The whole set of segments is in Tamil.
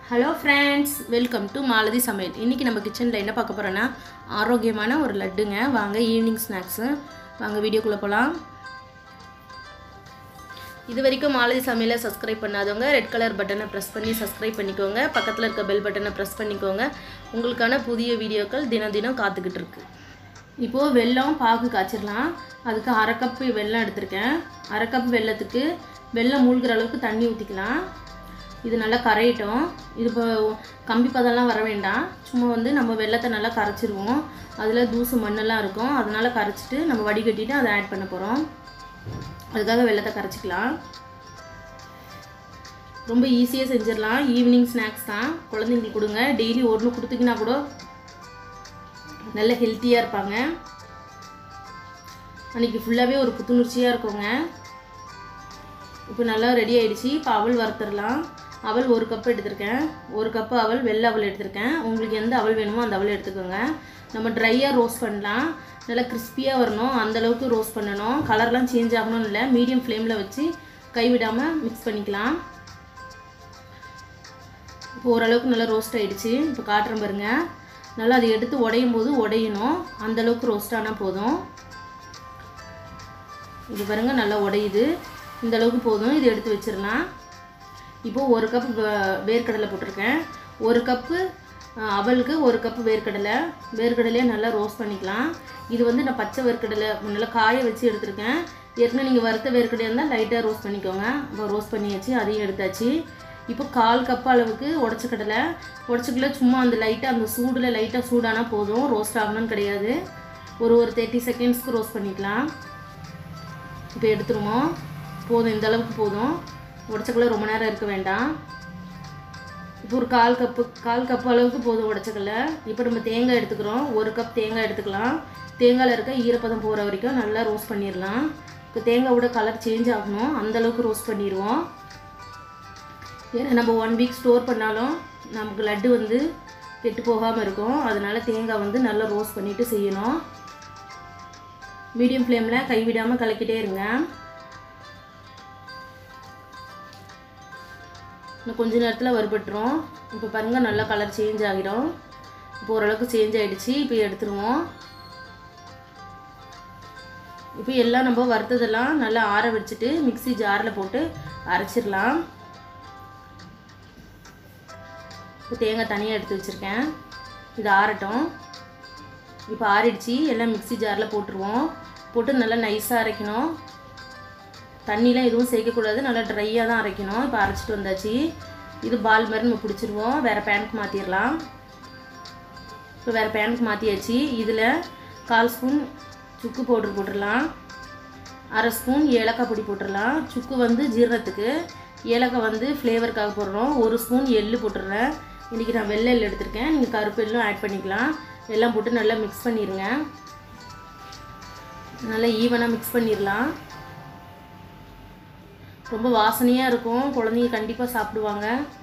hello friends welcome to Malathi சமையல் இன்றைக்கி நம்ம கிச்சனில் என்ன பார்க்க போகிறோன்னா ஆரோக்கியமான ஒரு லட்டுங்க வாங்க ஈவினிங் ஸ்நாக்ஸு வாங்க வீடியோக்குள்ளே போகலாம் இது வரைக்கும் மாலதி சமையலை சப்ஸ்கிரைப் பண்ணாதவங்க ரெட் கலர் பட்டனை ப்ரெஸ் பண்ணி சப்ஸ்கிரைப் பண்ணிக்கோங்க பக்கத்தில் இருக்க பெல் பட்டனை ப்ரெஸ் பண்ணிக்கோங்க உங்களுக்கான புதிய வீடியோக்கள் தினம் தினம் காத்துக்கிட்டு இருக்கு இப்போது வெல்லம் பாகு காய்ச்சிடலாம் அதுக்கு அரை கப்பு வெல்லம் எடுத்திருக்கேன் அரை கப் வெல்லத்துக்கு வெல்லம் மூழ்கிற அளவுக்கு தண்ணி ஊற்றிக்கலாம் இது நல்லா கரையட்டும் இது இப்போ கம்பி பதம்லாம் வர வேண்டாம் சும்மா வந்து நம்ம வெள்ளத்தை நல்லா கரைச்சிருவோம் அதில் தூசு மண்ணெல்லாம் இருக்கும் அதனால் கரைச்சிட்டு நம்ம வடிகட்டிட்டு அதை ஆட் பண்ண போகிறோம் அதுக்காக வெள்ளத்தை கரைச்சிக்கலாம் ரொம்ப ஈஸியாக செஞ்சிடலாம் ஈவினிங் ஸ்நாக்ஸ் தான் குழந்தைங்களுக்கு கொடுங்க டெய்லி ஒன்று கொடுத்தீங்கன்னா கூட நல்ல ஹெல்த்தியாக இருப்பாங்க அன்றைக்கி ஃபுல்லாகவே ஒரு புத்துணர்ச்சியாக இருக்குங்க இப்போ நல்லா ரெடி ஆயிடுச்சு இப்போ அவல் வறுத்துடலாம் அவல் ஒரு கப் எடுத்திருக்கேன் ஒரு கப்பு அவல் வெள்ளை அவல் எடுத்திருக்கேன் உங்களுக்கு எந்த அவல் வேணுமோ அந்த அவல் எடுத்துக்கோங்க நம்ம ட்ரையாக ரோஸ்ட் பண்ணலாம் நல்லா கிறிஸ்பியாக வரணும் அந்தளவுக்கு ரோஸ்ட் பண்ணணும் கலர்லாம் சேஞ்ச் ஆகணும்னு இல்லை மீடியம் ஃப்ளேமில் வச்சு கைவிடாமல் மிக்ஸ் பண்ணிக்கலாம் இப்போ ஓரளவுக்கு நல்லா ரோஸ்ட் ஆகிடுச்சு இப்போ காட்டுறேன் பாருங்கள் நல்லா அதை எடுத்து உடையும் போது உடையணும் அந்தளவுக்கு ரோஸ்ட் ஆனால் போதும் இது பாருங்கள் நல்லா உடையுது இந்த அளவுக்கு போதும் இது எடுத்து வச்சிடலாம் இப்போது ஒரு கப் வேர்க்கடலை போட்டிருக்கேன் ஒரு கப்பு அவலுக்கு ஒரு கப்பு வேர்க்கடலை வேர்க்கடலையே நல்லா ரோஸ்ட் பண்ணிக்கலாம் இது வந்து நான் பச்சை வேர்க்கடலை நல்லா காய வச்சு எடுத்திருக்கேன் ஏற்கனவே நீங்கள் வறுத்த வேர்க்கடலையாக இருந்தால் லைட்டாக ரோஸ்ட் பண்ணிக்கோங்க இப்போ ரோஸ்ட் பண்ணியாச்சு அதையும் எடுத்தாச்சு இப்போ கால் கப் அளவுக்கு உடச்ச கடலை உடச்சக்கடலை சும்மா அந்த லைட்டாக அந்த சூடில் லைட்டாக சூடானா போதும் ரோஸ்ட் ஆகணும்னு கிடையாது ஒரு ஒரு தேர்ட்டி செகண்ட்ஸ்க்கு ரோஸ்ட் பண்ணிக்கலாம் இப்போ எடுத்துருவோம் போதும் இந்த அளவுக்கு போதும் உடச்சக்கடலை ரொம்ப நேரம் இருக்க வேண்டாம் இப்போ ஒரு கால் கப்பு கால் கப் அளவுக்கு போதும் உடச்சக்கடலை இப்போ நம்ம தேங்காய் எடுத்துக்கிறோம் ஒரு கப் தேங்காய் எடுத்துக்கலாம் தேங்காயில் இருக்க ஈரப்பதம் போகிற வரைக்கும் நல்லா ரோஸ்ட் பண்ணிடலாம் இப்போ தேங்காயோட கலர் சேஞ்ச் ஆகணும் அந்தளவுக்கு ரோஸ்ட் பண்ணிடுவோம் ஏன்னா நம்ம ஒன் வீக் ஸ்டோர் பண்ணாலும் நமக்கு லட்டு வந்து கெட்டு போகாமல் இருக்கும் அதனால் தேங்காய் வந்து நல்லா ரோஸ்ட் பண்ணிவிட்டு செய்யணும் மீடியம் ஃப்ளேமில் கைவிடாமல் கலக்கிட்டே இருங்க இன்னும் கொஞ்ச நேரத்தில் வறுபட்டுரும் இப்போ பாருங்கள் நல்லா கலர் சேஞ்ச் ஆகிடும் இப்போ ஓரளவுக்கு சேஞ்ச் ஆகிடுச்சு இப்போ எடுத்துருவோம் இப்போ எல்லாம் நம்ம வறுத்ததெல்லாம் நல்லா ஆற வச்சுட்டு மிக்ஸி ஜாரில் போட்டு அரைச்சிடலாம் இப்போ தேங்காய் தனியாக எடுத்து வச்சுருக்கேன் இது ஆறட்டும் இப்போ ஆறிடுச்சு எல்லாம் மிக்ஸி ஜாரில் போட்டுருவோம் போட்டு நல்லா நைஸாக அரைக்கணும் தண்ணிலாம் எதுவும் சேர்க்கக்கூடாது நல்லா ட்ரையாக தான் அரைக்கணும் இப்போ அரைச்சிட்டு வந்தாச்சு இது பால் மாதிரி நம்ம பிடிச்சிருவோம் வேறு பேனுக்கு மாற்றிடலாம் இப்போ வேறு பேனுக்கு மாற்றியாச்சு இதில் கால் ஸ்பூன் சுக்கு பவுட்ரு போட்டுடலாம் அரை ஸ்பூன் ஏலக்காய் பொடி போட்டுடலாம் சுக்கு வந்து ஜீரணத்துக்கு ஏலக்காய் வந்து ஃப்ளேவருக்காக போடுறோம் ஒரு ஸ்பூன் எள்ளு போட்டுடுறேன் இன்றைக்கி நான் வெள்ளை எள்ளு எடுத்திருக்கேன் நீங்கள் கருப்பு எள்ளும் ஆட் பண்ணிக்கலாம் எல்லாம் போட்டு நல்லா மிக்ஸ் பண்ணிடுங்க நல்லா ஈவனாக மிக்ஸ் பண்ணிடலாம் ரொம்ப வாசனையாக இருக்கும் குழந்தைங்க கண்டிப்பாக சாப்பிடுவாங்க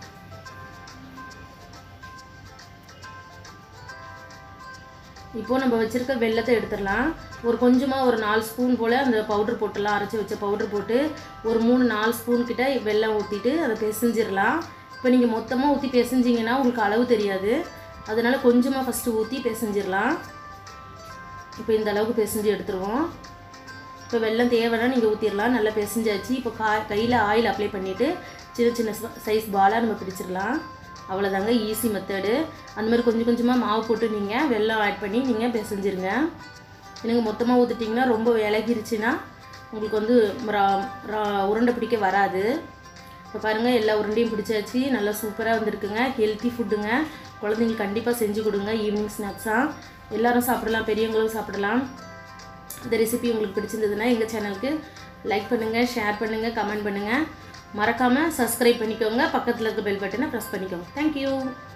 இப்போது நம்ம வச்சுருக்க வெள்ளத்தை எடுத்துடலாம் ஒரு கொஞ்சமாக ஒரு நாலு ஸ்பூன் போல் அந்த பவுட்ரு போட்டுடலாம் அரைச்சி வச்ச பவுட்ரு போட்டு ஒரு மூணு நாலு ஸ்பூன் கிட்ட வெள்ளம் ஊற்றிட்டு அதை பிசைஞ்சிடலாம் இப்போ நீங்கள் மொத்தமாக ஊற்றி பிசைஞ்சிங்கன்னா உங்களுக்கு அளவு தெரியாது அதனால் கொஞ்சமாக ஃபஸ்ட்டு ஊற்றி பிசைஞ்சிடலாம் இப்போ இந்த அளவுக்கு பிசைஞ்சு எடுத்துருவோம் இப்போ வெள்ளம் தேவைன்னா நீங்கள் ஊற்றிடலாம் நல்லா பிசைஞ்சாச்சு இப்போ கா கையில் ஆயில் அப்ளை பண்ணிவிட்டு சின்ன சின்ன சைஸ் பாலாக நம்ம பிடிச்சிடலாம் அவ்வளோதாங்க ஈஸி மெத்தடு அந்த மாதிரி கொஞ்சம் கொஞ்சமாக மாவு போட்டு நீங்கள் வெள்ளம் ஆட் பண்ணி நீங்கள் பிசைஞ்சிருங்க எனக்கு மொத்தமாக ஊற்றிட்டிங்கன்னா ரொம்ப விலகிருச்சுன்னா உங்களுக்கு வந்து உருண்டை பிடிக்க வராது இப்போ பாருங்கள் எல்லா உருண்டையும் பிடிச்சாச்சு நல்லா சூப்பராக வந்திருக்குங்க ஹெல்த்தி ஃபுட்டுங்க குழந்தைங்களுக்கு கண்டிப்பாக செஞ்சு கொடுங்க ஈவினிங் ஸ்நாக்ஸாக எல்லோரும் சாப்பிடலாம் பெரியவங்களும் சாப்பிடலாம் இந்த ரெசிபி உங்களுக்கு பிடிச்சிருந்ததுன்னா எங்கள் சேனலுக்கு லைக் பண்ணுங்கள் ஷேர் பண்ணுங்கள் கமெண்ட் பண்ணுங்கள் மறக்காமல் சப்ஸ்கிரைப் பண்ணிக்கோங்க பக்கத்தில் இருக்க பெல் பட்டனை ப்ரெஸ் பண்ணிக்கோங்க தேங்க்யூ